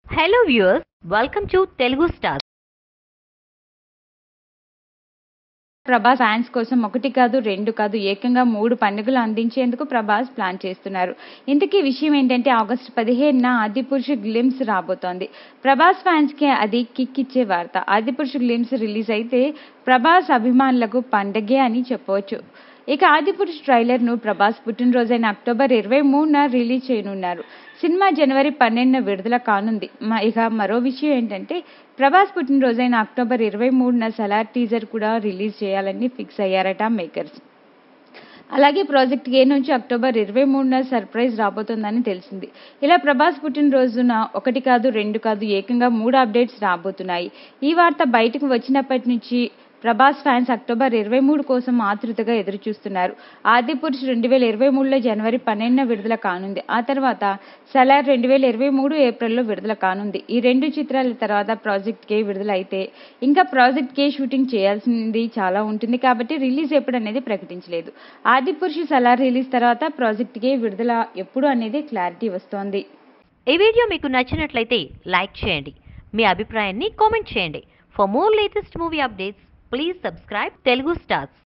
hello viewers welcome to Telugu star Prabhas fans కోసం ఒకటి కాదు రెండు కాదు ఏకంగా మూడు పండుగలు అందించేందుకు ప్రభాస్ ప్లాన్ చేస్తున్నారు ఇంతకీ విషయం ఏంటంటే ఆగస్టు పదిహేనున ఆదిపురుషు గ్లిమ్స్ రాబోతోంది ప్రభాస్ ఫ్యాన్స్ కి అది కిక్ ఇచ్చే వార్త ఆదిపురుషు గ్లిమ్స్ రిలీజ్ అయితే ప్రభాస్ అభిమానులకు పండగే అని చెప్పవచ్చు ఇక ఆదిపురుష్ ట్రైలర్ ను ప్రభాస్ పుట్టినరోజైన అక్టోబర్ ఇరవై మూడున రిలీజ్ చేయనున్నారు సినిమా జనవరి పన్నెండున విడుదల కానుంది మ- ఇక మరో విషయం ఏంటంటే ప్రభాస్ పుట్టినరోజైన అక్టోబర్ ఇరవై మూడున సలార్ టీజర్ కూడా రిలీజ్ చేయాలని ఫిక్స్ అయ్యారట మేకర్స్ అలాగే ప్రాజెక్ట్ ఏ నుంచి అక్టోబర్ ఇరవై మూడున సర్ప్రైజ్ రాబోతోందని తెలిసింది ఇలా ప్రభాస్ పుట్టినరోజున ఒకటి కాదు రెండు కాదు ఏకంగా మూడు అప్డేట్స్ రాబోతున్నాయి ఈ వార్త బయటకు వచ్చినప్పటి నుంచి ప్రభాస్ ఫ్యాన్స్ అక్టోబర్ ఇరవై మూడు కోసం ఆతృతగా ఎదురు చూస్తున్నారు ఆది పురుష్ రెండు వేల ఇరవై మూడులో జనవరి పన్నెండున విడుదల కానుంది ఆ తర్వాత సలార్ రెండు వేల ఇరవై మూడు ఏప్రిల్లో విడుదల కానుంది ఈ రెండు చిత్రాల తర్వాత ప్రాజెక్ట్ కే విడుదల అయితే ఇంకా ప్రాజెక్ట్ కే షూటింగ్ చేయాల్సింది చాలా ఉంటుంది కాబట్టి రిలీజ్ ఎప్పుడు అనేది ప్రకటించలేదు ఆది పురుషు సలార్ రిలీజ్ తర్వాత ప్రాజెక్ట్ కే విడుదల ఎప్పుడు అనేది క్లారిటీ వస్తోంది ఈ వీడియో మీకు నచ్చినట్లయితే లైక్ చేయండి మీ అభిప్రాయాన్ని కామెంట్ చేయండి for more latest movie updates please subscribe Telugu stars